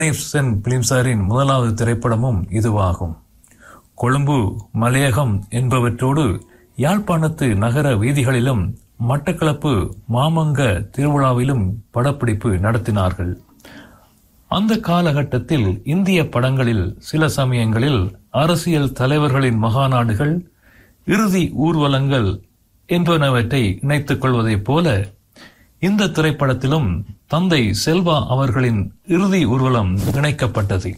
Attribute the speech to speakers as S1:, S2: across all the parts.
S1: சென் பிலிம்சாரின் முதலாவது திரைப்படமும் இதுவாகும் கொழும்பு மலையகம் என்பவற்றோடு யாழ்ப்பாணத்து நகர வீதிகளிலும் மட்டக்களப்பு மாமங்க திருவிழாவிலும் படப்பிடிப்பு நடத்தினார்கள் அந்த காலகட்டத்தில் இந்திய படங்களில் சில சமயங்களில் அரசியல் தலைவர்களின் மகாநாடுகள் இறுதி ஊர்வலங்கள் என்பனவற்றை இணைத்துக் கொள்வதைப் போல இந்த திரைப்படத்திலும் தந்தை செல்வா அவர்களின் இறுதி ஊர்வலம் இணைக்கப்பட்டது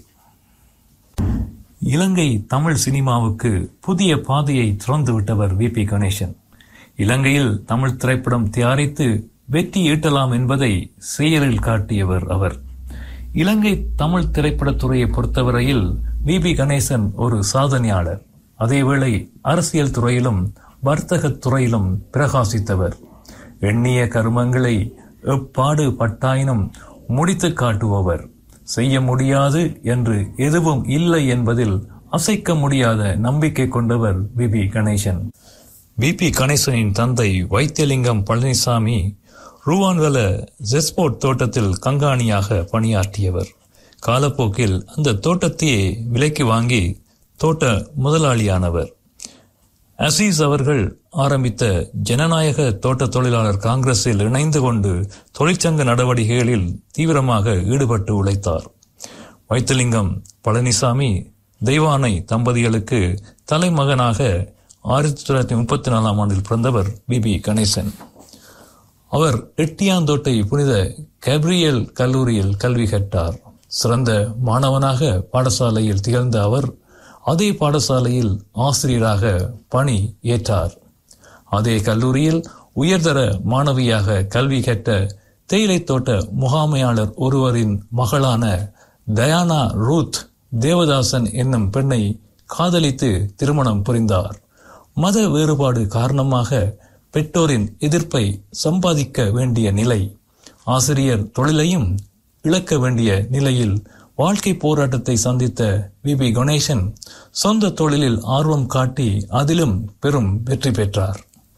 S1: இலங்கை தமிழ் சினிமாவுக்கு புதிய பாதையை திறந்துவிட்டவர் வி பி கணேசன் இலங்கையில் தமிழ் திரைப்படம் தயாரித்து வெற்றி ஈட்டலாம் என்பதை செயலில் காட்டியவர் அவர் இலங்கை தமிழ் திரைப்படத்துறையை பொறுத்தவரையில் வி பி கணேசன் ஒரு சாதனையாளர் அதேவேளை அரசியல் துறையிலும் வர்த்தகத் துறையிலும் பிரகாசித்தவர் எண்ணிய கருமங்களை எப்பாடு பட்டாயினும் முடித்து காட்டுபவர் செய்ய முடியாது என்று எதுவும் இல்லை என்பதில் அசைக்க முடியாத நம்பிக்கை கொண்டவர் V P Ganesan V P கணேசனின் தந்தை வைத்தியலிங்கம் பழனிசாமி ரூவான்வல ஜெஸ்போர்ட் தோட்டத்தில் கண்காணியாக பணியாற்றியவர் காலப்போக்கில் அந்த தோட்டத்தையே விலைக்கு வாங்கி தோட்ட முதலாளியானவர் அசீஸ் அவர்கள் ஆரம்பித்த ஜனநாயக தோட்ட தொழிலாளர் காங்கிரஸில் இணைந்து கொண்டு தொழிற்சங்க நடவடிக்கைகளில் தீவிரமாக ஈடுபட்டு உழைத்தார் வைத்திலிங்கம் பழனிசாமி தெய்வானை தம்பதிகளுக்கு தலைமகனாக ஆயிரத்தி தொள்ளாயிரத்தி முப்பத்தி நாலாம் ஆண்டில் பிறந்தவர் பி பி கணேசன் அவர் எட்டியாந்தோட்டை புனித கேப்ரியல் கல்லூரியில் கல்வி கற்றார் சிறந்த மாணவனாக பாடசாலையில் திகழ்ந்த அவர் அதே பாடசாலையில் ஆசிரியராக பணி ஏற்றார் அதே கல்லூரியில் உயர்தர மாணவியாக கல்வி கற்ற தேயிலை தோட்ட முகாமையாளர் ஒருவரின் மகளான டயானா ரூத் தேவதாசன் என்னும் பெண்ணை காதலித்து திருமணம் புரிந்தார் மத வேறுபாடு காரணமாக பெற்றோரின் எதிர்ப்பை சம்பாதிக்க வேண்டிய நிலை ஆசிரியர் தொழிலையும் இழக்க வேண்டிய நிலையில் வாழ்க்கை போராட்டத்தை சந்தித்த வி பி கணேசன் சொந்த தொழிலில் ஆர்வம் காட்டி அதிலும் பெரும் வெற்றி பெற்றார்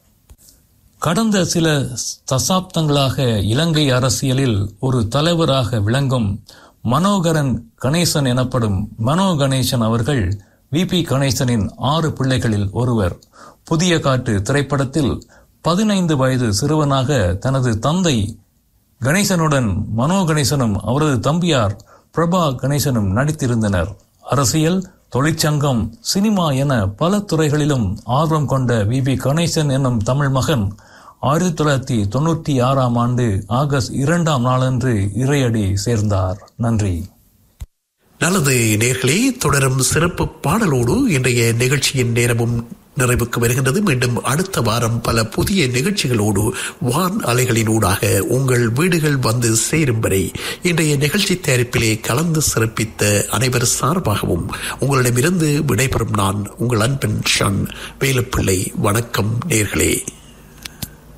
S1: கடந்த சில தசாப்தங்களாக இலங்கை அரசியலில் ஒரு தலைவராக விளங்கும் மனோகரன் கணேசன் எனப்படும் மனோ கணேசன் அவர்கள் வி பி கணேசனின் ஆறு பிள்ளைகளில் ஒருவர் புதிய காட்டு திரைப்படத்தில் பதினைந்து வயது சிறுவனாக தனது தந்தை கணேசனுடன் மனோ கணேசனும் அவரது தம்பியார் பிரபா கணேசனும் நடித்திருந்தனர் அரசியல் தொழிற்சங்கம் சினிமா என பல துறைகளிலும் ஆர்வம் கொண்ட வி பி கணேசன் என்னும் தமிழ் மகன் ஆயிரத்தி தொள்ளாயிரத்தி தொண்ணூற்றி ஆறாம் ஆண்டு ஆகஸ்ட் இரண்டாம் நாளன்று இறையடி சேர்ந்தார் நன்றி
S2: நல்லது நேர்களே தொடரும் சிறப்பு பாடலோடு இன்றைய நிகழ்ச்சியின் நேரமும் நிறைவுக்கு வருகின்றது மீண்டும் அடுத்த வாரம் பல புதிய நிகழ்ச்சிகளோடு வான் அலைகளினூடாக உங்கள் வீடுகள் வந்து சேரும் வரை இன்றைய நிகழ்ச்சி தயாரிப்பிலே கலந்து சிறப்பித்த அனைவர் சார்பாகவும் உங்களிடமிருந்து விடைபெறும் நான் உங்கள் அன்பன் ஷன் வேலுப்பிள்ளை வணக்கம் நேர்களே